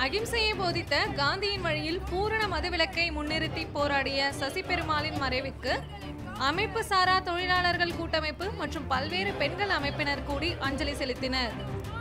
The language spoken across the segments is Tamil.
அகிம்சையை போதித்த காந்தியின் வழியில் பூரண மதுவிலக்கை முன்னிறுத்தி போராடிய சசி பெருமாளின் மறைவுக்கு அமைப்பு சாரா தொழிலாளர்கள் கூட்டமைப்பு மற்றும் பல்வேறு பெண்கள் அமைப்பினர் கூடி அஞ்சலி செலுத்தினர்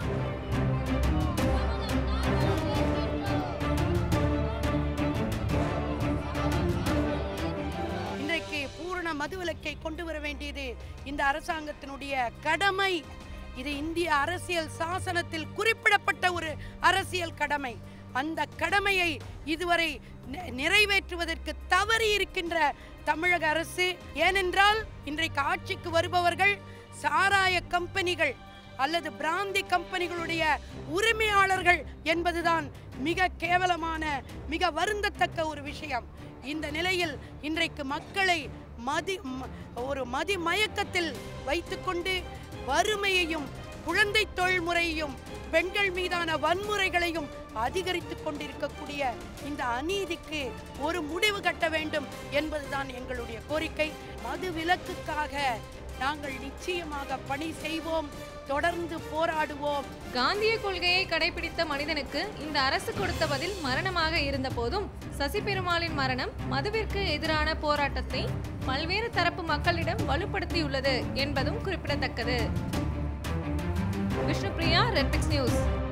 இன்றைக்கு பூரண மதுவிலக்கை கொண்டு வர வேண்டியது இந்த அரசாங்கத்தினுடைய கடமை இது இந்திய அரசியல் சாசனத்தில் குறிப்பிடப்பட்ட ஒரு அரசியல் கடமை அந்த கடமையை இதுவரை நி- நிறைவேற்றுவதற்கு தவறி இருக்கின்ற தமிழக அரசு ஏனென்றால் இன்றைக்கு ஆட்சிக்கு வருபவர்கள் சாராய கம்பெனிகள் அல்லது பிராந்தி கம்பெனிகளுடைய உரிமையாளர்கள் என்பதுதான் மிக கேவலமான மிக வருந்தத்தக்க ஒரு விஷயம் இந்த நிலையில் இன்றைக்கு மக்களை மதி ம- ஒரு மதி மயக்கத்தில் வைத்துக்கொண்டு வறுமையையும் குழந்தை தொழில்முறையையும் பெண்கள் மீதான வன்முறைகளையும் அதிகரித்துக் கொண்டிருக்கக்கூடிய இந்த அநீதிக்கு ஒரு முடிவு கட்ட வேண்டும் என்பதுதான் எங்களுடைய கோரிக்கை மது விலக்குக்காக நாங்கள் நிச்சயமாக பணி செய்வோம் தொடர்ந்து போராடுவோம் காந்திய கொள்கையை கடைபிடித்த மனிதனுக்கு இந்த அரசு கொடுத்த பதில் மரணமாக இருந்த போதும் சசி பெருமாளின் மரணம் மதுவிற்கு எதிரான போராட்டத்தை பல்வேறு தரப்பு மக்களிடம் வலுப்படுத்தியுள்ளது என்பதும் குறிப்பிடத்தக்கது விஷ்ணுபிரியா ரெட்பிக்ஸ் நியூஸ்